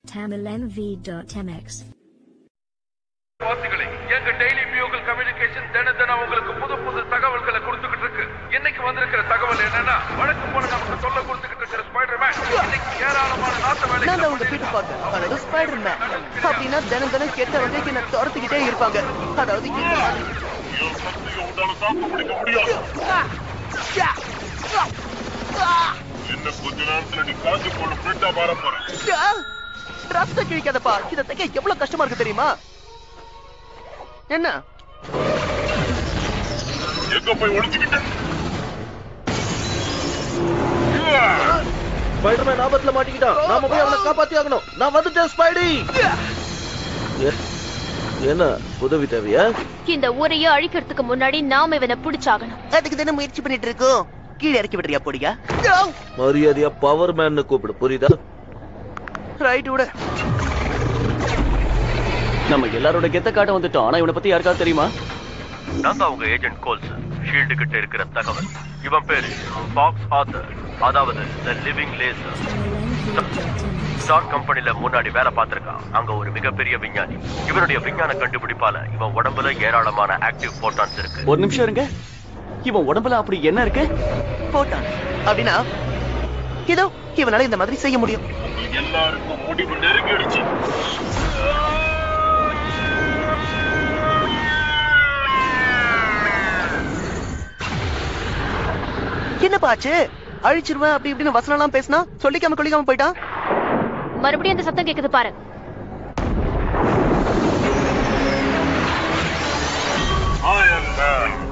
tamilenv.mx. வாசிகளே எங்க daily Bugle communication தின தினம் உங்களுக்கு புது புது தகவல்களை கொடுத்துக்கிட்டு இருக்கு இன்னைக்கு வந்திருக்கிற தகவல் என்னன்னா வழக்கம் போல நமக்கு சொல்ல கொடுத்துக்கிட்டு இருக்கிற ஸ்பைடர் மேன் இன்னைக்கு ஏராளமான நாட்டு நான் வேலைகளை தான் உங்க பீட்டர் பார்க்கர் அதாவது ஸ்பைடர் மேன் அப்படின்னா தினம் தினம் கெட்ட வகைக்கு என்ன துரத்துக்கிட்டே இருப்பாங்க அதாவது இந்த மாதிரி என் சக்தியை உன்னால தாக்கு பிடிக்க முடியாது என்ன கொஞ்ச நேரத்துல நீ காஞ்சு போன பிரிண்டா மாற போற ரத்த கிழிக்காதப்பா இதை தைக்க எவ்வளவு கஷ்டமா இருக்கு தெரியுமா என்ன எங்க போய் ஒளிச்சுக்கிட்ட ஸ்பைடர்மேன் ஆபத்துல மாட்டிக்கிட்டான் நாம போய் அவனை காப்பாத்தி ஆகணும் நான் வந்துட்டேன் ஸ்பைடி ஏ- என்ன உதவி தேவையா இந்த ஊரையே அழிக்கிறதுக்கு முன்னாடி நாம இவனை பிடிச்சாகணும் அதுக்கு தானே முயற்சி பண்ணிட்டு இருக்கோம் கீழே இறக்கி விடுறியா பொடியா மரியாதையா பவர் மேன் கூப்பிடு புரியுதா ரைட் விட நம்ம எல்லாரோட கெத்த காட்ட வந்துட்டோம் ஆனா இவனை பத்தி யாருக்காவது தெரியுமா நான் தான் உங்க ஏஜென்ட் கோல்ஸ் ஷீல்டு கிட்ட இருக்கிற தகவல் இவன் பேரு பாக்ஸ் ஆத்தர் அதாவது the living laser tamilenv.mx. Star கம்பெனில முன்னாடி வேலை பார்த்திருக்கான் அங்க ஒரு மிகப்பெரிய விஞ்ஞானி இவனுடைய விஞ்ஞான கண்டுபிடிப்பால இவன் உடம்புல ஏராளமான ஆக்டிவ் போட்டான்ஸ் இருக்கு ஒரு நிமிஷம் இருங்க இவன் உடம்புல அப்படி என்ன இருக்கு போட்டான் அப்படின்னா இதோ இவனால இந்த மாதிரி செய்ய முடியும் உங்க எல்லாருக்கும் முடிவு நெருங்கிடுச்சு என்னப்பா ஆச்சு அழிச்சிருவேன் அப்படி இப்படின்னு வசனம் எல்லாம் பேசினா சொல்லிக்காம கொள்ளிக்காம போயிட்டான் மறுபடியும் அந்த சத்தம் கேக்குது பாரு I am man.